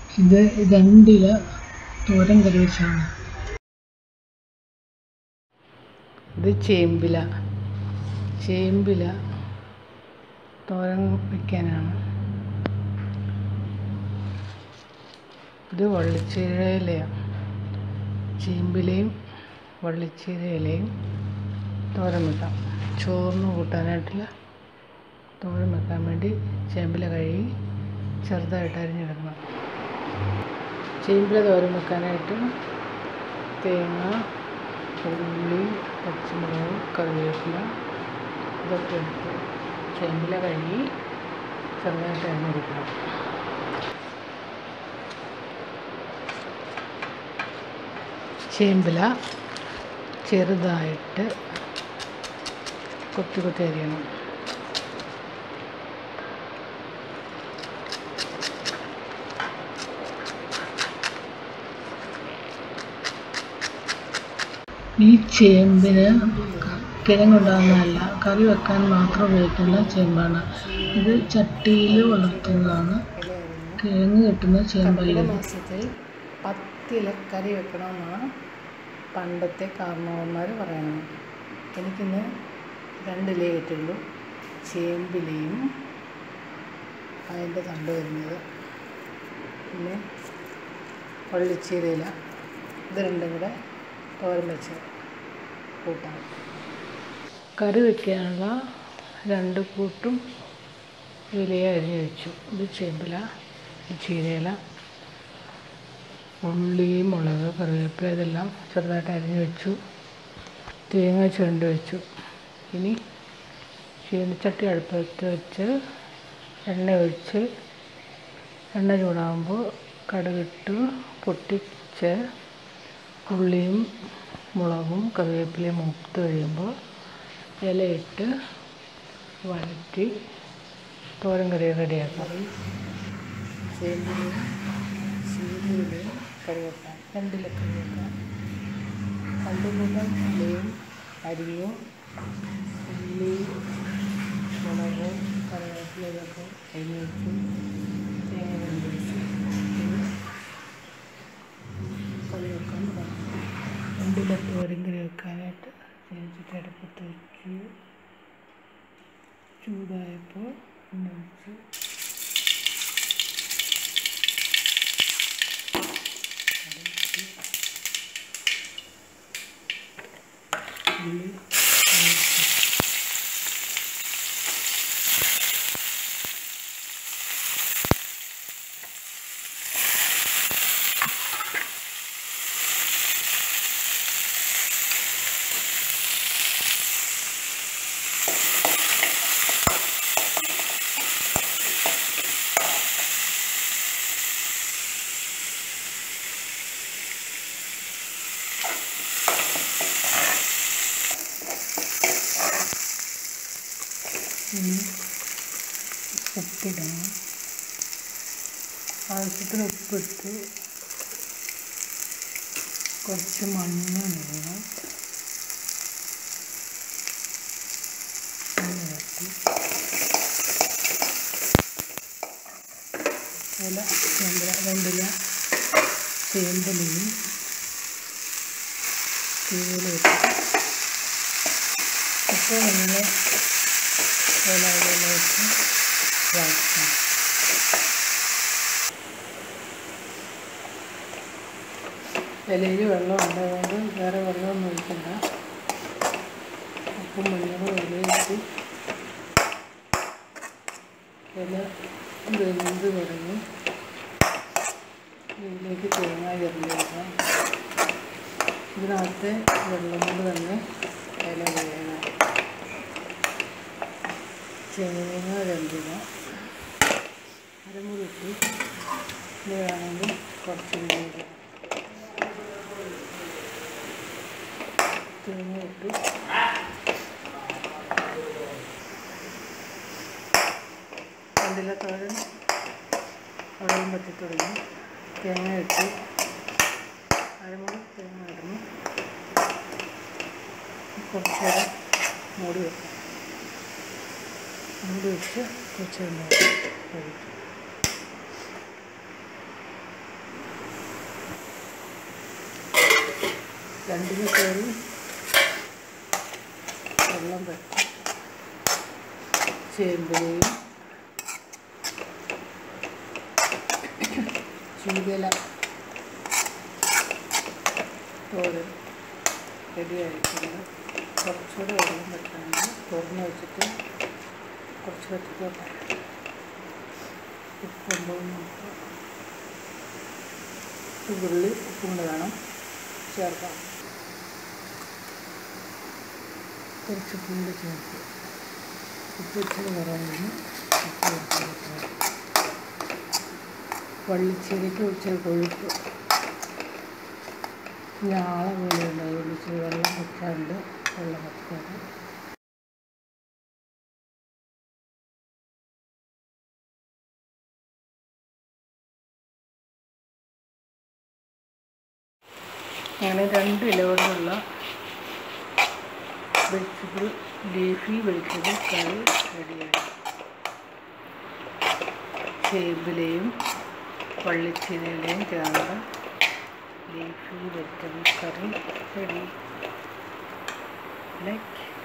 ഇത് രണ്ടില തോരൻ കറി വെച്ചാണ് ഇത് ചേമ്പില ചേമ്പില തോരൻ വയ്ക്കാനാണ് ഇത് വള്ളിച്ചീര ഇലയാണ് ചേമ്പിലയും വള്ളിച്ചീര ഇലയും തോരൻ വെക്കാം ചോറിന് കൂട്ടാനായിട്ടുള്ള തോരൻ വെക്കാൻ വേണ്ടി ചേമ്പില കഴുകി ചെറുതായിട്ട് അരിഞ്ഞെടുക്കണം ചേമ്പില തോരൻ വെക്കാനായിട്ട് തേങ്ങ ഉള്ളി പച്ചമുളക് കറിവേപ്പില ഇതൊക്കെ എടുത്ത് ചേമ്പില കഴുകി ചെറുതായിട്ട് അരിഞ്ഞെടുക്കണം ചേമ്പില ചെറുതായിട്ട് കൊത്തി കൊത്തി അരിയണം ഈ ചേമ്പിന് കിഴങ്ങുണ്ടാകുന്നതല്ല കറി വെക്കാൻ മാത്രം ഉപയോഗിക്കുന്ന ചേമ്പാണ് ഇത് ചട്ടിയിൽ വളർത്തുന്നതാണ് കിഴങ്ങ് കിട്ടുന്ന ചേമ്പല്ല മാസത്തിൽ പത്തില കറി വെക്കണമെന്നാണ് പണ്ടത്തെ കാരണവന്മാർ പറയുന്നത് എനിക്കിന്ന് രണ്ടിലേ കിട്ടുള്ളൂ ചേമ്പിലയും അതിൻ്റെ തണ്ട് വരുന്നത് പിന്നെ വള്ളിച്ചീരയില ഇത് രണ്ടും കൂടെ തോരൻ വെച്ച് കൂട്ടാം കറി വെക്കാനുള്ള രണ്ട് കൂട്ടും ഇലയെ അരിഞ്ഞ് വെച്ചു ഇത് ചേമ്പില ഇത് ചീരയില ഉള്ളി മുളക് കറിവേപ്പില ഇതെല്ലാം ചെറുതായിട്ട് അരിഞ്ഞ് വെച്ചു തേങ്ങ ചുരണ്ടി വെച്ചു ഇനി ചീനച്ചട്ടി അടുപ്പത്ത് വെച്ച് എണ്ണ ഒഴിച്ച് എണ്ണ ചൂടാകുമ്പോൾ കടുകിട്ട് പൊട്ടിച്ച് ഉള്ളിയും മുളകും കറിവേപ്പിലയും മൂത്ത് കഴിയുമ്പോൾ ഇലയിട്ട് വഴറ്റി തോരൻ കറി റെഡിയാക്കാം ചേമ്പിലയും ചീരയിലയും കറി വെക്കാൻ രണ്ടില കറി വെക്കാൻ രണ്ട് കൂട്ടം ഇലയും അരിയും ഉള്ളി മുളക് കറിവേപ്പില ഇതൊക്കെ അരിഞ്ഞ് വെച്ചു തേങ്ങ രണ്ട് വെച്ചു ഇനി കറി വെക്കാൻ തുടങ്ങാം രണ്ടില തോരൻ കറി വെക്കാനായിട്ട് ചേച്ചിട്ട് അടുപ്പത്ത് വെച്ചു ചൂടായപ്പോൾ എണ്ണ ഒഴിച്ചു ഉള്ളി വഴറ്റി. ഇനി ഉപ്പിടണം ആവശ്യത്തിന് ഉപ്പിട്ട് കുറച്ച് മണ്ണ് ഇടണം മണ്ണ് ഇരട്ടി ഇല രണ്ടില രണ്ടില ചേമ്പലിയും ചീരയില ഇട്ട് ഇപ്പോൾ ഇങ്ങനെ ഇല ഇല വെച്ച് വഴറ്റണം ഇലയിൽ വെള്ളം ഉണ്ടായതുകൊണ്ട് വേറെ വെള്ളമൊന്നും ഒഴിക്കണ്ട ഉപ്പും മഞ്ഞളും ഇലയിട്ട് ഇല വെന്ത് തുടങ്ങി ഇതിലേക്ക് തേങ്ങ ചെറിയ വെക്കാം ഇതിനകത്തെ വെള്ളം കൊണ്ട് തന്നെ ഇല വേണം തേങ്ങ രണ്ടില അരമുറി ഇട്ട് ഇനി വേണമെങ്കിൽ കുറച്ച് കൂടി തേങ്ങ ഇട്ട് രണ്ടില തോരൻ വെള്ളം പറ്റി തുടങ്ങി തേങ്ങ ഇട്ട് അരമുറി തേങ്ങ ഇടുന്നു കുറച്ച് നേരം മൂടി വെക്കാം മൂടി വെച്ച് കുറച്ച് നേരം കഴിക്കും രണ്ടിന് കയറി വെള്ളം വെച്ച് ചേമ്പിനെയും ചീരല തോരൻ റെഡിയായിട്ടുണ്ട് കുറച്ചുകൂടെ വെള്ളം വെക്കാണ്ട് തുറന്ന് വെച്ചിട്ട് കുറച്ച് വെച്ചിട്ടോട്ടെ ഉപ്പുണ്ടോ എന്ന് നോക്കാം ഉള്ളി ഉപ്പും കൂടെ വേണം ചേർക്കാം കുറച്ച് ഉപ്പും കൂടി ചേർത്ത് ഉപ്പ് ഇച്ചിരി കുറവായിരുന്നു ഉപ്പ് ചേർത്ത് വെക്കാം വള്ളിച്ചീരയ്ക്ക് ഇച്ചിരി കൊഴുപ്പ് ഞാള പോലെ ഉണ്ടായിരുന്നു ഇച്ചിരി വെള്ളം വെക്കാണ്ട് വെള്ളം വെക്കാതെ അങ്ങനെ രണ്ട് ഇലകൊണ്ടുള്ള വെജിറ്റബിൾ ലീഫി വെജിറ്റബിൾ കറി റെഡിയായി ചേമ്പിലയും വള്ളിച്ചീരയിലയും ചേർന്ന leafy vegetable curry ready like